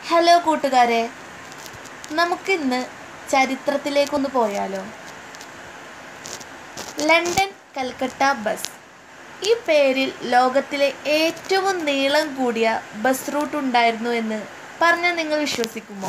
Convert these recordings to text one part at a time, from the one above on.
hello കൂട്ടുകാരെ നമുക്കിന്ന് ചരിത്രത്തിലേക്കൊന്ന് പോയാലോ ലണ്ടൻ കൽക്കട്ട ബസ് ഈ പേരിൽ ലോകത്തിലെ ഏറ്റവും നീളം കൂടിയ ബസ് റൂട്ട് ഉണ്ടായിരുന്നു എന്ന് പറഞ്ഞാൽ നിങ്ങൾ വിശ്വസിക്കുമോ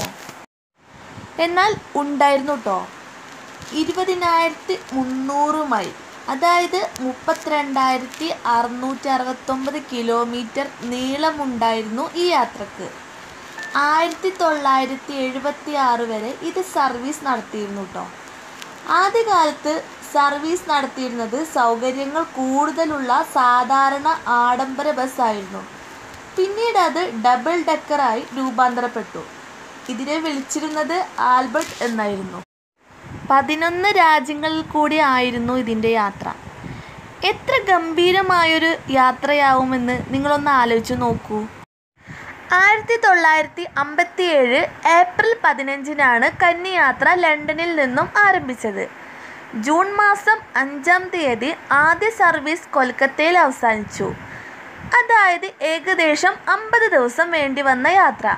എന്നാൽ ഉണ്ടായിരുന്നു കേട്ടോ ഇരുപതിനായിരത്തി മുന്നൂറ് മൈൽ അതായത് മുപ്പത്തിരണ്ടായിരത്തി അറുന്നൂറ്റി അറുപത്തൊമ്പത് കിലോമീറ്റർ നീളമുണ്ടായിരുന്നു ഈ യാത്രക്ക് ആയിരത്തി തൊള്ളായിരത്തി എഴുപത്തി ആറ് വരെ ഇത് സർവീസ് നടത്തിയിരുന്നു കേട്ടോ ആദ്യകാലത്ത് സർവീസ് നടത്തിയിരുന്നത് സൗകര്യങ്ങൾ കൂടുതലുള്ള സാധാരണ ആഡംബര ബസ്സായിരുന്നു പിന്നീട് അത് ഡബിൾ ഡെക്കറായി രൂപാന്തരപ്പെട്ടു ഇതിനെ വിളിച്ചിരുന്നത് ആൽബർട്ട് എന്നായിരുന്നു പതിനൊന്ന് രാജ്യങ്ങളിൽ കൂടി ആയിരുന്നു ഇതിൻ്റെ യാത്ര എത്ര ഗംഭീരമായൊരു യാത്രയാവുമെന്ന് നിങ്ങളൊന്ന് ആലോചിച്ച് നോക്കൂ ആയിരത്തി തൊള്ളായിരത്തി അമ്പത്തി ഏഴ് ഏപ്രിൽ പതിനഞ്ചിനാണ് കന്നിയാത്ര ലണ്ടനിൽ നിന്നും ആരംഭിച്ചത് ജൂൺ മാസം അഞ്ചാം തീയതി ആദ്യ സർവീസ് കൊൽക്കത്തയിൽ അവസാനിച്ചു അതായത് ഏകദേശം അമ്പത് ദിവസം വേണ്ടി വന്ന യാത്ര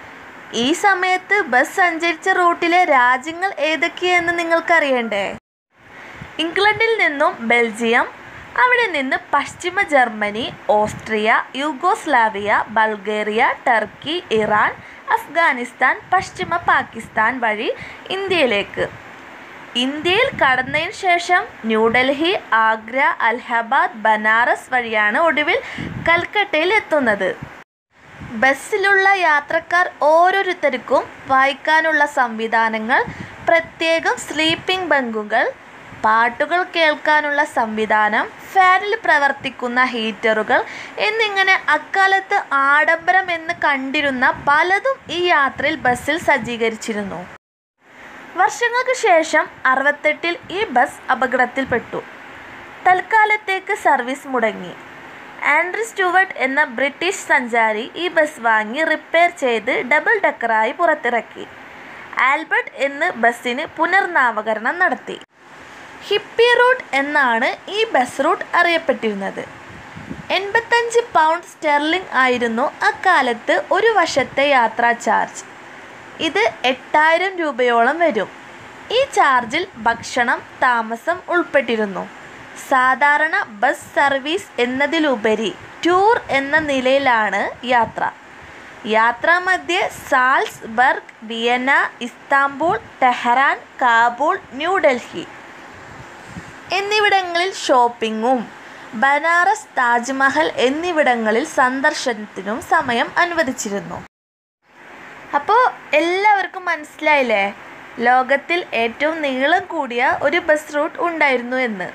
ഈ സമയത്ത് ബസ് സഞ്ചരിച്ച റൂട്ടിലെ രാജ്യങ്ങൾ ഏതൊക്കെയെന്ന് നിങ്ങൾക്കറിയണ്ടേ ഇംഗ്ലണ്ടിൽ നിന്നും ബെൽജിയം അവിടെ നിന്ന് പശ്ചിമ Germany Austria Yugoslavia Bulgaria Turkey Iran Afghanistan പശ്ചിമ പാകിസ്ഥാൻ വഴി ഇന്ത്യയിലേക്ക് ഇന്ത്യയിൽ കടന്നതിന് ശേഷം ന്യൂഡൽഹി ആഗ്ര അലഹബാദ് ബനാറസ് വഴിയാണ് ഒടുവിൽ കൽക്കട്ടയിൽ എത്തുന്നത് ബസ്സിലുള്ള യാത്രക്കാർ ഓരോരുത്തർക്കും വായിക്കാനുള്ള സംവിധാനങ്ങൾ പ്രത്യേകം സ്ലീപ്പിംഗ് ബങ്കുകൾ പാട്ടുകൾ കേൾക്കാനുള്ള സംവിധാനം ഫാനിൽ പ്രവർത്തിക്കുന്ന ഹീറ്ററുകൾ എന്നിങ്ങനെ അക്കാലത്ത് ആഡംബരം എന്ന് കണ്ടിരുന്ന പലതും ഈ യാത്രയിൽ ബസ്സിൽ സജ്ജീകരിച്ചിരുന്നു വർഷങ്ങൾക്ക് ശേഷം അറുപത്തെട്ടിൽ ഈ ബസ് അപകടത്തിൽപ്പെട്ടു തൽക്കാലത്തേക്ക് സർവീസ് മുടങ്ങി ആൻഡ്രി സ്റ്റുവർട്ട് എന്ന ബ്രിട്ടീഷ് സഞ്ചാരി ഈ ബസ് വാങ്ങി റിപ്പയർ ചെയ്ത് ഡബിൾ ഡക്കറായി പുറത്തിറക്കി ആൽബർട്ട് എന്ന് ബസ്സിന് പുനർനാമകരണം നടത്തി ഹിപ്പി റൂട്ട് എന്നാണ് ഈ ബസ് റൂട്ട് അറിയപ്പെട്ടിരുന്നത് എൺപത്തഞ്ച് പൗണ്ട് സ്റ്റെർലിംഗ് ആയിരുന്നു അക്കാലത്ത് ഒരു വർഷത്തെ യാത്രാ ചാർജ് ഇത് എട്ടായിരം രൂപയോളം വരും ഈ ചാർജിൽ ഭക്ഷണം താമസം ഉൾപ്പെട്ടിരുന്നു സാധാരണ ബസ് സർവീസ് എന്നതിലുപരി ടൂർ എന്ന നിലയിലാണ് യാത്ര യാത്രാമധ്യേ Salzburg Vienna Istanbul Tehran Kabul New Delhi എന്നിവിടങ്ങളിൽ ഷോപ്പിങ്ങും ബനാറസ് താജ്മഹൽ എന്നിവിടങ്ങളിൽ സന്ദർശനത്തിനും സമയം അനുവദിച്ചിരുന്നു അപ്പോൾ എല്ലാവർക്കും മനസ്സിലായില്ലേ ലോകത്തിൽ ഏറ്റവും നീളം കൂടിയ ഒരു ബസ് റൂട്ട് ഉണ്ടായിരുന്നു എന്ന്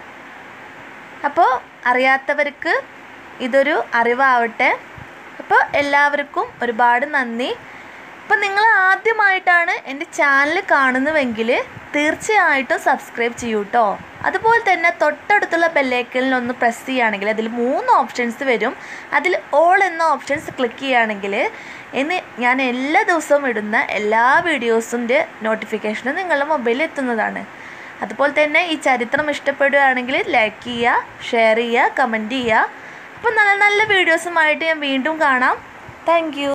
അപ്പോൾ അറിയാത്തവർക്ക് ഇതൊരു അറിവാവട്ടെ അപ്പോൾ എല്ലാവർക്കും ഒരുപാട് നന്ദി അപ്പോൾ നിങ്ങൾ ആദ്യമായിട്ടാണ് എൻ്റെ ചാനൽ കാണുന്നുവെങ്കിൽ തീർച്ചയായിട്ടും സബ്സ്ക്രൈബ് ചെയ്യൂ കേട്ടോ അതുപോലെ തന്നെ തൊട്ടടുത്തുള്ള ബെല്ലൈക്കലിൽ ഒന്ന് പ്രസ് ചെയ്യുകയാണെങ്കിൽ അതിൽ മൂന്ന് ഓപ്ഷൻസ് വരും അതിൽ ഓൾ എന്ന ഓപ്ഷൻസ് ക്ലിക്ക് ചെയ്യുകയാണെങ്കിൽ ഇന്ന് ഞാൻ എല്ലാ ദിവസവും ഇടുന്ന എല്ലാ വീഡിയോസിൻ്റെ നോട്ടിഫിക്കേഷനും നിങ്ങളുടെ മൊബൈലിൽ എത്തുന്നതാണ് അതുപോലെ തന്നെ ഈ ചരിത്രം ഇഷ്ടപ്പെടുകയാണെങ്കിൽ ലൈക്ക് ചെയ്യുക ഷെയർ ചെയ്യുക കമൻറ്റ് ചെയ്യുക അപ്പോൾ നല്ല നല്ല വീഡിയോസുമായിട്ട് ഞാൻ വീണ്ടും കാണാം താങ്ക്